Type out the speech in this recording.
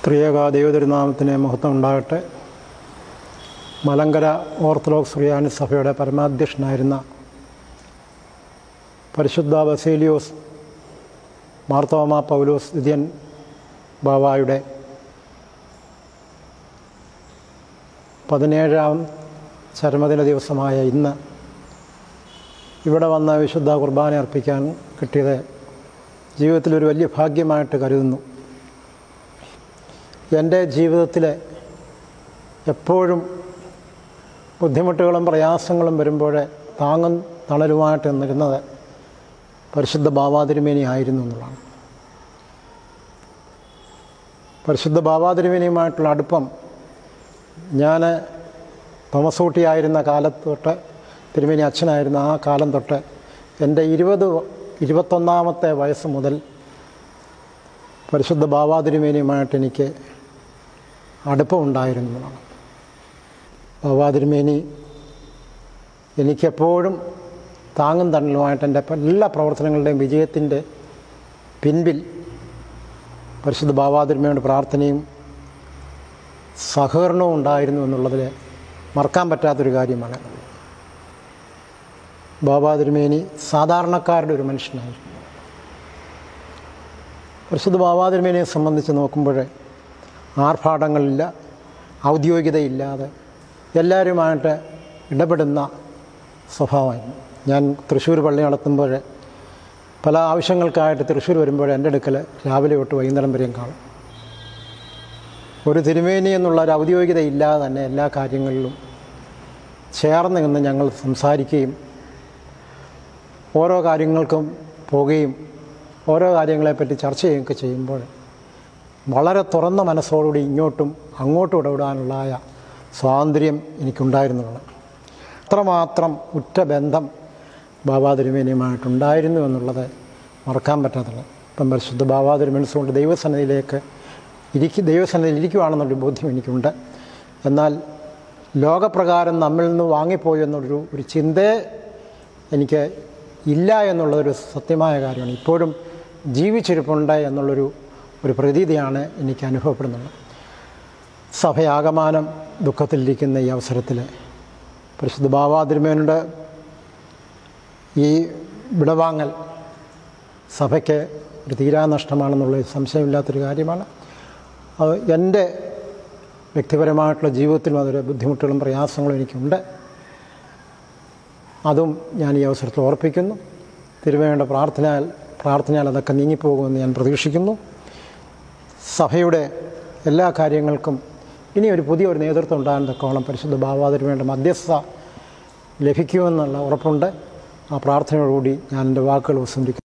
ത്രിയേക ദൈവതിരുനാമത്തിന് മഹത്വം ഉണ്ടാകട്ടെ മലങ്കര ഓർത്തഡോക്സ് സുറിയാനി സഭയുടെ പരമാധ്യക്ഷനായിരുന്ന പരിശുദ്ധ ബസേലിയോസ് മാർത്തോമ പൗലോസ് ദിത്യൻ ബാവായുടെ പതിനേഴാം ചരമദിന ദിവസമായ ഇന്ന് ഇവിടെ വന്ന വിശുദ്ധ കുർബാന അർപ്പിക്കാൻ കിട്ടിയത് ജീവിതത്തിലൊരു വലിയ ഭാഗ്യമായിട്ട് കരുതുന്നു എൻ്റെ ജീവിതത്തിലെ എപ്പോഴും ബുദ്ധിമുട്ടുകളും പ്രയാസങ്ങളും വരുമ്പോൾ താങ്ങും തണലുമായിട്ട് നിന്നിരുന്നത് പരിശുദ്ധ ബാബാതിരുമേനി ആയിരുന്നു എന്നുള്ളതാണ് പരിശുദ്ധ ബാബാതിരുമേനിയുമായിട്ടുള്ള അടുപ്പം ഞാൻ തോമസൂട്ടിയായിരുന്ന കാലത്ത് തൊട്ട് തിരുമേനി അച്ഛനായിരുന്ന ആ കാലം തൊട്ട് എൻ്റെ ഇരുപത് ഇരുപത്തൊന്നാമത്തെ വയസ്സ് മുതൽ പരിശുദ്ധ ബാബാതിരുമേനിയുമായിട്ട് എനിക്ക് അടുപ്പമുണ്ടായിരുന്നതാണ് ബാബാതിരുമേനി എനിക്കെപ്പോഴും താങ്ങും തണലുമായിട്ട് എൻ്റെ എല്ലാ പ്രവർത്തനങ്ങളുടെയും വിജയത്തിൻ്റെ പിൻപിൽ പരിശുദ്ധ ബാബാതിരുമയുടെ പ്രാർത്ഥനയും സഹകരണവും ഉണ്ടായിരുന്നു എന്നുള്ളതിൽ മറക്കാൻ പറ്റാത്തൊരു കാര്യമാണ് ബാബാതിരുമേനി സാധാരണക്കാരുടെ ഒരു മനുഷ്യനായിരുന്നു പരിശുദ്ധ ബാബാതിരുമേനിയെ സംബന്ധിച്ച് നോക്കുമ്പോൾ ആർഭാടങ്ങളില്ല ഔദ്യോഗികതയില്ലാതെ എല്ലാവരുമായിട്ട് ഇടപെടുന്ന സ്വഭാവമായിരുന്നു ഞാൻ തൃശ്ശൂർ പള്ളി നടത്തുമ്പോൾ പല ആവശ്യങ്ങൾക്കായിട്ട് തൃശ്ശൂർ വരുമ്പോൾ എൻ്റെ അടുക്കൽ രാവിലെ തൊട്ട് വൈകുന്നേരം വരെയും കാണും ഒരു തിരുമേനി എന്നുള്ള ഒരു ഔദ്യോഗികത ഇല്ലാതെ തന്നെ എല്ലാ കാര്യങ്ങളിലും ചേർന്ന് നിന്ന് ഞങ്ങൾ സംസാരിക്കുകയും ഓരോ കാര്യങ്ങൾക്കും പോവുകയും ഓരോ കാര്യങ്ങളെപ്പറ്റി ചർച്ച ചെയ്യുകയൊക്കെ ചെയ്യുമ്പോൾ വളരെ തുറന്ന മനസ്സോടുകൂടി ഇങ്ങോട്ടും അങ്ങോട്ടും ഇടപെടാനുള്ള സ്വാതന്ത്ര്യം എനിക്കുണ്ടായിരുന്നതാണ് അത്രമാത്രം ഉറ്റ ബന്ധം ബാബാ തിരുമേനിയുമായിട്ടുണ്ടായിരുന്നു എന്നുള്ളത് മറക്കാൻ പറ്റാത്തത് ഇപ്പം പരിശുദ്ധ ബാബാ തിരുമനസ്സുകൊണ്ട് ദൈവസന്നിധിയിലേക്ക് ഇരിക്കും ദൈവസന്നിധിയിൽ ഇരിക്കുവാണെന്നൊരു ബോധ്യം എനിക്കുണ്ട് എന്നാൽ ലോകപ്രകാരം നമ്മിൽ നിന്ന് വാങ്ങിപ്പോയി എന്നുള്ളൊരു ഒരു ചിന്തയെ എനിക്ക് ഇല്ല എന്നുള്ളതൊരു സത്യമായ കാര്യമാണ് ഇപ്പോഴും ജീവിച്ചിരിപ്പുണ്ട് എന്നുള്ളൊരു ഒരു പ്രതീതിയാണ് എനിക്ക് അനുഭവപ്പെടുന്നത് സഭയാകമാനം ദുഃഖത്തിലിരിക്കുന്ന ഈ അവസരത്തിൽ പരിശുദ്ധ ബാബാതിരുമേനുടെ ഈ വിടവാങ്ങൽ സഭയ്ക്ക് ഒരു തീരാനഷ്ടമാണെന്നുള്ള സംശയമില്ലാത്തൊരു കാര്യമാണ് അത് എൻ്റെ വ്യക്തിപരമായിട്ടുള്ള ജീവിതത്തിലും അതൊരു ബുദ്ധിമുട്ടുകളും പ്രയാസങ്ങളും എനിക്കുണ്ട് അതും ഞാൻ ഈ അവസരത്തിൽ ഓർപ്പിക്കുന്നു തിരുമേനിയുടെ പ്രാർത്ഥനയാൽ പ്രാർത്ഥനയാൽ അതൊക്കെ നീങ്ങിപ്പോകുമെന്ന് ഞാൻ പ്രതീക്ഷിക്കുന്നു സഭയുടെ എല്ലാ കാര്യങ്ങൾക്കും ഇനി ഒരു പുതിയൊരു നേതൃത്വം ഉണ്ടാകാൻ തക്കോളം പരിശുദ്ധ ഭാവാതിരുമേണ്ട മധ്യസ്ഥ ലഭിക്കുമെന്നുള്ള ഉറപ്പുണ്ട് ആ പ്രാർത്ഥനയോടുകൂടി ഞാൻ എൻ്റെ വാക്കുകൾ ഉപസംഹരിക്കുന്നു